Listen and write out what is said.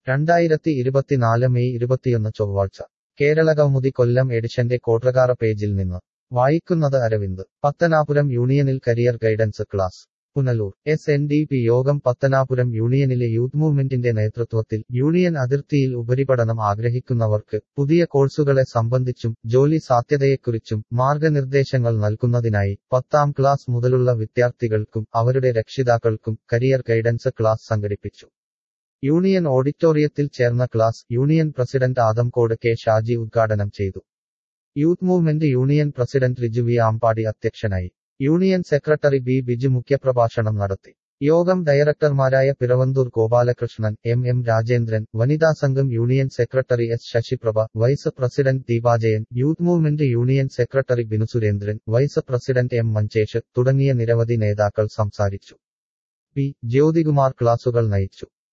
രണ്ടായിരത്തി ഇരുപത്തിനാല് മെയ് ഇരുപത്തിയൊന്ന് ചൊവ്വാഴ്ച കേരളകൗമുദി കൊല്ലം എഡിഷന്റെ കോട്രകാറ പേജിൽ നിന്ന് വായിക്കുന്നത് അരവിന്ദ് പത്തനാപുരം യൂണിയനിൽ career guidance class Punalur S N D P Yogam Pathanapuram യൂണിയനിലെ youth മൂവ്മെന്റിന്റെ നേതൃത്വത്തിൽ യൂണിയൻ അതിർത്തിയിൽ ഉപരിപഠനം ആഗ്രഹിക്കുന്നവർക്ക് പുതിയ കോഴ്സുകളെ സംബന്ധിച്ചും ജോലി സാധ്യതയെക്കുറിച്ചും മാർഗനിർദ്ദേശങ്ങൾ നൽകുന്നതിനായി പത്താം ക്ലാസ് മുതലുള്ള വിദ്യാർത്ഥികൾക്കും അവരുടെ രക്ഷിതാക്കൾക്കും കരിയർ ഗൈഡൻസ് ക്ലാസ് സംഘടിപ്പിച്ചു യൂണിയൻ ഓഡിറ്റോറിയത്തിൽ ചേർന്ന class union president Adamcode K Shaji ഉദ്ഘാടനം ചെയ്തു youth movement union president Riju V Ambadi അധ്യക്ഷനായി യൂണിയൻ സെക്രട്ടറി ബി ബിജു മുഖ്യപ്രഭാഷണം നടത്തി യോഗം ഡയറക്ടർമാരായ പിറവന്തൂർ ഗോപാലകൃഷ്ണൻ എം എം രാജേന്ദ്രൻ വനിതാ സംഘം union secretary S Sasiprabha vice president Deepajayan youth movement union secretary Binu Surendran vice president M Manjesh തുടങ്ങിയ നിരവധി നേതാക്കൾ സംസാരിച്ചു പി ജ്യോതികുമാർ ക്ലാസുകൾ നയിച്ചു